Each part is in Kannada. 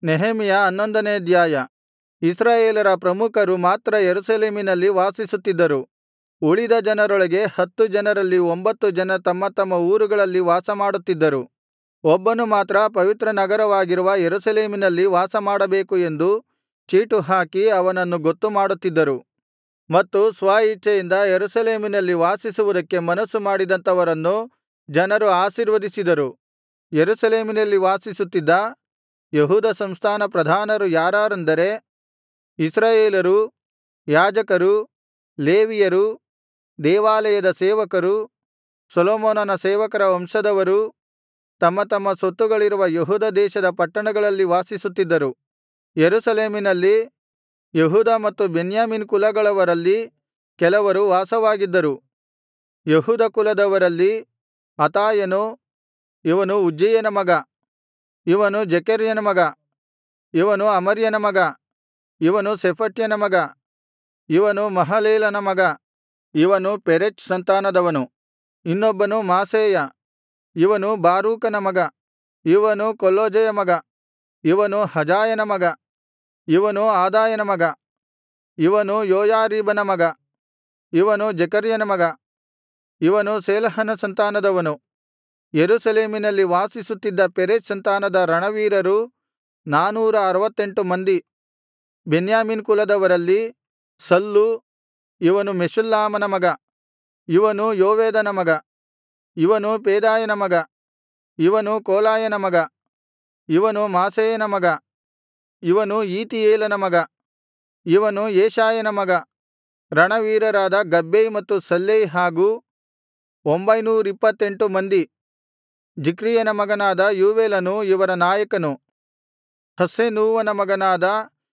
ನೆಹೆಮೆಯ ಹನ್ನೊಂದನೇ ಅಧ್ಯಾಯ ಇಸ್ರಾಯೇಲರ ಪ್ರಮುಖರು ಮಾತ್ರ ಯೆರೂಸಲೇಮಿನಲ್ಲಿ ವಾಸಿಸುತ್ತಿದ್ದರು ಉಳಿದ ಜನರೊಳಗೆ ಹತ್ತು ಜನರಲ್ಲಿ ಒಂಬತ್ತು ಜನ ತಮ್ಮ ತಮ್ಮ ಊರುಗಳಲ್ಲಿ ವಾಸಮಾಡುತ್ತಿದ್ದರು ಒಬ್ಬನು ಮಾತ್ರ ಪವಿತ್ರ ನಗರವಾಗಿರುವ ಯೆರೂಸಲೇಮಿನಲ್ಲಿ ವಾಸಮಾಡಬೇಕು ಎಂದು ಚೀಟು ಹಾಕಿ ಅವನನ್ನು ಗೊತ್ತುಮಾಡುತ್ತಿದ್ದರು ಮತ್ತು ಸ್ವ ಇಚ್ಛೆಯಿಂದ ಯೆರೂಸಲೇಮಿನಲ್ಲಿ ವಾಸಿಸುವುದಕ್ಕೆ ಮನಸ್ಸು ಮಾಡಿದಂಥವರನ್ನು ಜನರು ಆಶೀರ್ವದಿಸಿದರು ಯೆರೂಸಲೇಮಿನಲ್ಲಿ ವಾಸಿಸುತ್ತಿದ್ದ ಯೆಹೂದ ಸಂಸ್ಥಾನ ಪ್ರಧಾನರು ಯಾರಾರೆಂದರೆ ಇಸ್ರಾಯೇಲರು ಯಾಜಕರು ಲೇವಿಯರು ದೇವಾಲಯದ ಸೇವಕರು ಸೊಲೊಮೋನನ ಸೇವಕರ ವಂಶದವರು ತಮ್ಮ ತಮ್ಮ ಸ್ವತ್ತುಗಳಿರುವ ಯೆಹೂದ ದೇಶದ ಪಟ್ಟಣಗಳಲ್ಲಿ ವಾಸಿಸುತ್ತಿದ್ದರು ಯೆರೂಸಲೇಮಿನಲ್ಲಿ ಯೆಹೂದ ಮತ್ತು ಬೆನ್ಯಾಮೀನ್ ಕುಲಗಳವರಲ್ಲಿ ಕೆಲವರು ವಾಸವಾಗಿದ್ದರು ಯೆಹೂದ ಕುಲದವರಲ್ಲಿ ಅತಾಯನು ಇವನು ಉಜ್ಜೀಯನ ಮಗ ಇವನು ಜೆಕರ್ಯನ ಮಗ ಇವನು ಅಮರ್ಯನ ಮಗ ಇವನು ಶೆಫಟ್ಯನ ಮಗ ಇವನು ಮಹಲೇಲನ ಮಗ ಇವನು ಪೆರೆಚ್ ಸಂತಾನದವನು ಇನ್ನೊಬ್ಬನು ಮಾಸೇಯ ಇವನು ಬಾರೂಕನ ಮಗ ಇವನು ಕೊಲ್ಹೋಜೆಯ ಮಗ ಇವನು ಹಜಾಯನ ಮಗ ಇವನು ಆದಾಯನ ಮಗ ಇವನು ಯೋಯಾರೀಬನ ಮಗ ಇವನು ಜೆಕರ್ಯನ ಮಗ ಇವನು ಶೇಲಹನ ಸಂತಾನದವನು ಯೆರೂಸಲೇಮಿನಲ್ಲಿ ವಾಸಿಸುತ್ತಿದ್ದ ಪೆರೆಚ್ ಸಂತಾನದ ರಣವೀರರು ನಾನೂರ ಅರವತ್ತೆಂಟು ಮಂದಿ ಬೆನ್ಯಾಮೀನ್ ಕುಲದವರಲ್ಲಿ ಸಲ್ಲು ಇವನು ಮೆಷುಲ್ಲಾಮನ ಮಗ ಇವನು ಯೋವೇದನ ಮಗ ಇವನು ಪೇದಾಯನ ಮಗ ಇವನು ಕೋಲಾಯನ ಮಗ ಇವನು ಮಾಸೇಯನ ಮಗ ಇವನು ಈತೀಯೇಲನ ಮಗ ಇವನು ಯೆಶಾಯನ ಮಗ ರಣವೀರರಾದ ಗಬ್ಬೈ ಮತ್ತು ಸಲ್ಲೈ ಹಾಗೂ ಒಂಬೈನೂರಿಪ್ಪತ್ತೆಂಟು ಮಂದಿ ಜಿಕ್ರಿಯನ ಮಗನಾದ ಯೋವೇಲನು ಇವರ ನಾಯಕನು ಹಸ್ಸೆನೂವನ ಮಗನಾದ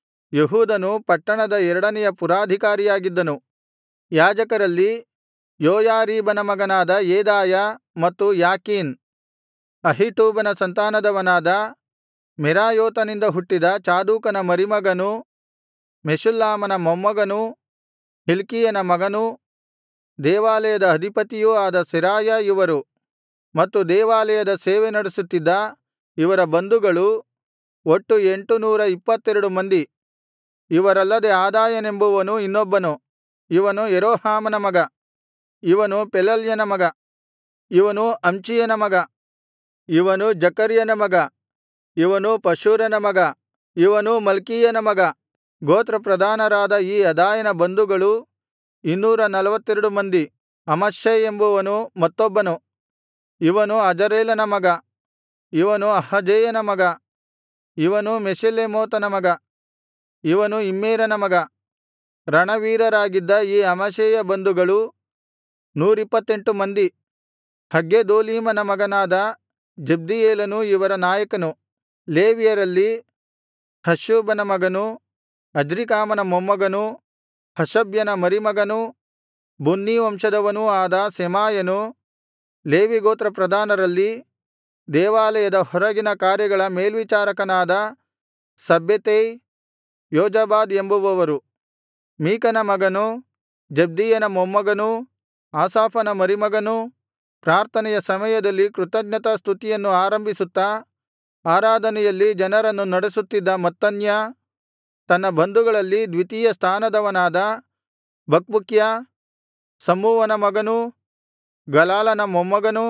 ಯೆಹೂದನು ಪಟ್ಟಣದ ಎರಡನೆಯ ಪುರಾಧಿಕಾರಿಯಾಗಿದ್ದನು ಯಾಜಕರಲ್ಲಿ ಯೋಯಾರೀಬನ ಮಗನಾದ ಯೇದಾಯ ಮತ್ತು ಯಾಕೀನ್ ಅಹೀಟೂಬನ ಸಂತಾನದವನಾದ ಮೆರಾಯೋತನಿಂದ ಹುಟ್ಟಿದ ಚಾದೋಕನ ಮರಿಮಗನೂ ಮೆಷುಲ್ಲಾಮನ ಮೊಮ್ಮಗನೂ ಹಿಲ್ಕೀಯನ ಮಗನೂ ದೇವಾಲಯದ ಅಧಿಪತಿಯೂ ಆದ ಸೆರಾಯ ಇವರು ಮತ್ತು ದೇವಾಲಯದ ಸೇವೆ ನಡೆಸುತ್ತಿದ್ದ ಇವರ ಬಂಧುಗಳು ಒಟ್ಟು ಎಂಟುನೂರ ಇಪ್ಪತ್ತೆರಡು ಮಂದಿ ಇವರಲ್ಲದೆ ಆದಾಯನೆಂಬುವನು ಇನ್ನೊಬ್ಬನು ಇವನು ಯೆರೋಹಾಮನ ಮಗ ಇವನು ಪೆಲಲ್ಯನ ಮಗ ಇವನು ಅಮ್ಚೀಯನ ಮಗ ಇವನು ಜಕರ್ಯನ ಮಗ ಇವನು ಪಶೂರನ ಮಗ ಇವನು ಮಲ್ಕೀಯನ ಮಗ ಗೋತ್ರಪ್ರಧಾನರಾದ ಈ ಅದಾಯನ ಬಂಧುಗಳು ಇನ್ನೂರ ನಲ್ವತ್ತೆರಡು ಮಂದಿ ಅಮಶ್ಸೈ ಎಂಬುವನು ಮತ್ತೊಬ್ಬನು ಇವನು ಅಜರೇಲನ ಮಗ ಇವನು ಅಹಜೇಯನ ಮಗ ಇವನು ಮೆಷೆಲೆಮೋತನ ಮಗ ಇವನು ಇಮ್ಮೇರನ ಮಗ ರಣವೀರರಾಗಿದ್ದ ಈ ಅಮಷ್ಷೈಯ ಬಂಧುಗಳು ನೂರಿಪ್ಪತ್ತೆಂಟು ಮಂದಿ ಹಗ್ಗೆದೋಲೀಮನ ಮಗನಾದ ಜಬ್ದೀಯೇಲನು ಇವರ ನಾಯಕನು ಲೇವಿಯರಲ್ಲಿ ಹಶ್ಶೂಬನ ಮಗನೂ ಅಜ್ರೀಕಾಮನ ಮೊಮ್ಮಗನೂ ಹಷಬ್ಯನ ಮರಿಮಗನೂ ಬುನ್ನೀ ವಂಶದವನೂ ಆದ ಶೆಮಾಯನು ಲೇವಿ ಗೋತ್ರ ಪ್ರಧಾನರಲ್ಲಿ ದೇವಾಲಯದ ಹೊರಗಿನ ಕಾರ್ಯಗಳ ಮೇಲ್ವಿಚಾರಕನಾದ ಶಬ್ಬೆತೈ ಯೋಜಾಬಾದ್ ಎಂಬುವವರು ಮೀಕನ ಮಗನೂ ಜಬ್ದೀಯನ ಮೊಮ್ಮಗನೂ ಆಸಾಫನ ಮರಿಮಗನೂ ಪ್ರಾರ್ಥನೆಯ ಸಮಯದಲ್ಲಿ ಕೃತಜ್ಞತಾಸ್ತುತಿಯನ್ನು ಆರಂಭಿಸುತ್ತಾ ಆರಾಧನೆಯಲ್ಲಿ ಜನರನ್ನು ನಡೆಸುತ್ತಿದ್ದ ಮತ್ತನ್ಯ ತನ್ನ ಬಂಧುಗಳಲ್ಲಿ ದ್ವಿತೀಯ ಸ್ಥಾನದವನಾದ ಬಕ್ಬುಕ್ಯ ಶಮ್ಮೂವನ ಮಗನೂ ಗಲಾಲನ ಮೊಮ್ಮಗನೂ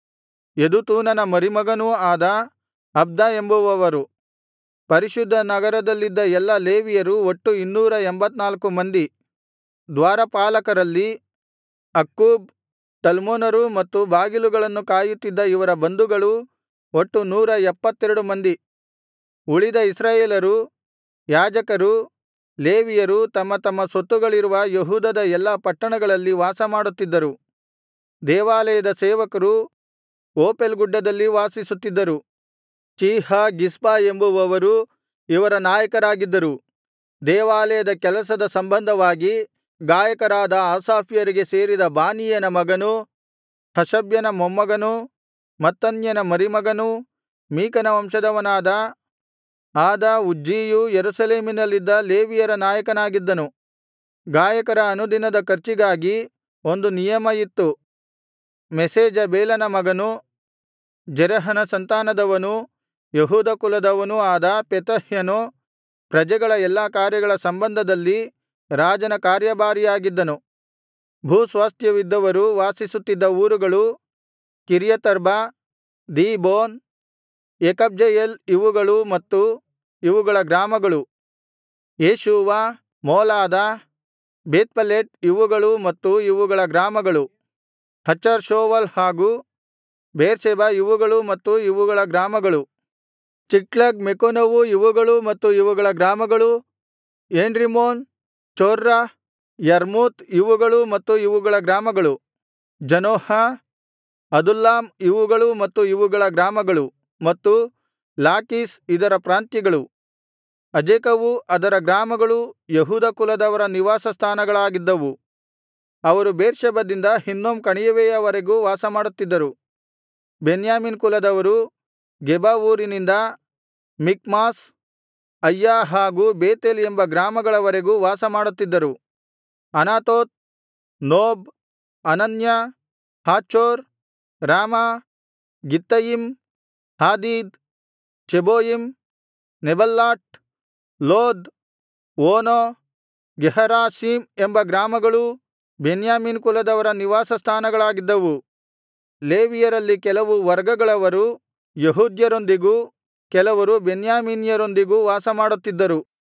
ಯೆದುತೂನನ ಮರಿಮಗನೂ ಆದ ಅಬ್ದ ಎಂಬುವವರು ಪರಿಶುದ್ಧ ನಗರದಲ್ಲಿದ್ದ ಎಲ್ಲಾ ಲೇವಿಯರು ಒಟ್ಟು ಇನ್ನೂರ ಎಂಬತ್ನಾಲ್ಕು ಮಂದಿ ದ್ವಾರಪಾಲಕರಲ್ಲಿ ಅಕ್ಕೂಬ್ ಟಲ್ಮೋನರು ಮತ್ತು ಬಾಗಿಲುಗಳನ್ನು ಕಾಯುತ್ತಿದ್ದ ಇವರ ಬಂಧುಗಳು ಒಟ್ಟು ನೂರ ಎಪ್ಪತ್ತೆರಡು ಮಂದಿ ಉಳಿದ ಇಸ್ರಾಯೇಲರು ಯಾಜಕರು ಲೇವಿಯರು ತಮ್ಮ ತಮ್ಮ ಸ್ವತ್ತುಗಳಿರುವ ಯೆಹೂದದ ಎಲ್ಲಾ ಪಟ್ಟಣಗಳಲ್ಲಿ ವಾಸಮಾಡುತ್ತಿದ್ದರು ದೇವಾಲಯದ ಸೇವಕರು ಓಪೆಲ್ ಗುಡ್ಡದಲ್ಲಿ ವಾಸಿಸುತ್ತಿದ್ದರು ಚೀಹ ಗಿಷ್ಪ ಎಂಬುವವರು ಇವರ ನಾಯಕರಾಗಿದ್ದರು ದೇವಾಲಯದ ಕೆಲಸದ ಸಂಬಂಧವಾಗಿ ಗಾಯಕರಾದ ಆಸಾಫ್ಯರಿಗೆ ಸೇರಿದ ಬಾನೀಯನ ಮಗನೂ ಹಷಬ್ಯನ ಮೊಮ್ಮಗನೂ ಮತ್ತನ್ಯನ ಮರಿಮಗನೂ ಮೀಕನ ವಂಶದವನಾದ ಆದ ಉಜ್ಜೀಯು ಯೆರೂಸಲೇಮಿನಲ್ಲಿದ್ದ ಲೇವಿಯರ ನಾಯಕನಾಗಿದ್ದನು ಗಾಯಕರ ಅನುದಿನದ ಖರ್ಚಿಗಾಗಿ ಒಂದು ನಿಯಮ ಇತ್ತು ಮೆಷೇಜಬೇಲನ ಮಗನು ಜೆರಹನ ಸಂತಾನದವನೂ ಯೆಹೂದ ಕುಲದವನೂ ಆದ ಪೆತಹ್ಯನು ಪ್ರಜೆಗಳ ಎಲ್ಲಾ ಕಾರ್ಯಗಳ ಸಂಬಂಧದಲ್ಲಿ ರಾಜನ ಕಾರ್ಯಭಾರಿಯಾಗಿದ್ದನು ಭೂಸ್ವಾಸ್ಥ್ಯವಿದ್ದವರು ವಾಸಿಸುತ್ತಿದ್ದ ಊರುಗಳು ಕಿರ್ಯತರ್ಬ ದೀಬೋನ್ ಯೆಕಬ್ಜೆಯೇಲ್ ಇವುಗಳೂ ಮತ್ತು ಇವುಗಳ ಗ್ರಾಮಗಳು ಯೇಷೂವ ಮೋಲಾದ ಬೇತ್ಪೆಲೆಟ್ ಇವುಗಳೂ ಮತ್ತು ಇವುಗಳ ಗ್ರಾಮಗಳು ಹಚರ್ ಷೂವಾಲ್ ಹಾಗೂ ಬೇರ್ಷೆಬ ಇವುಗಳೂ ಮತ್ತು ಇವುಗಳ ಗ್ರಾಮಗಳು ಚಿಕ್ಲಗ್ ಮೆಕೋನವು ಇವುಗಳೂ ಮತ್ತು ಇವುಗಳ ಗ್ರಾಮಗಳು ಏನ್ರಿಮ್ಮೋನ್ ಚೊರ್ರ ಯರ್ಮೂತ್ ಇವುಗಳೂ ಮತ್ತು ಇವುಗಳ ಗ್ರಾಮಗಳು ಜನೋಹ ಅದುಲ್ಲಾಮ್ ಇವುಗಳೂ ಮತ್ತು ಇವುಗಳ ಗ್ರಾಮಗಳು ಮತ್ತು ಲಾಕೀಷ್ ಇದರ ಪ್ರಾಂತ್ಯಗಳು ಅಜೇಕವೂ ಅದರ ಗ್ರಾಮಗಳೂ ಯೆಹೂದ ಕುಲದವರ ನಿವಾಸ ಸ್ಥಾನಗಳಾಗಿದ್ದವು ಅವರು ಬೇರ್ಷೆಬದಿಂದ ಹಿನ್ನೋಮ್ ಕಣಿವೆಯವರೆಗೂ ವಾಸಮಾಡುತ್ತಿದ್ದರು ಬೆನ್ಯಾಮೀನ್ ಕುಲದವರು ಗೆಬ ಊರಿನಿಂದ ಮಿಕ್ಮಾಷ್ ಅಯ್ಯಾ ಹಾಗೂ ಬೇತೇಲ್ ಎಂಬ ಗ್ರಾಮಗಳವರೆಗೂ ವಾಸಮಾಡುತ್ತಿದ್ದರು ಅನಾತೋತ್ ನೋಬ್ ಅನನ್ಯ ಹಾಚೋರ್ ರಾಮ ಗಿತ್ತಯಿಮ್ ಹಾದೀದ್ ಚೆಬೋಯಿಮ್ ನೆಬಲ್ಲಾಟ್ ಲೋದ್ ಓನೋ ಗೆಹರಾಷೀಮ್ ಎಂಬ ಗ್ರಾಮಗಳೂ ಬೆನ್ಯಾಮೀನ್ ಕುಲದವರ ನಿವಾಸ ಸ್ಥಾನಗಳಾಗಿದ್ದವು ಲೇವಿಯರಲ್ಲಿ ಕೆಲವು ವರ್ಗಗಳವರು ಯೆಹೂದ್ಯರೊಂದಿಗೂ ಕೆಲವರು ಬೆನ್ಯಾಮೀನ್ಯರೊಂದಿಗೂ ವಾಸಮಾಡುತ್ತಿದ್ದರು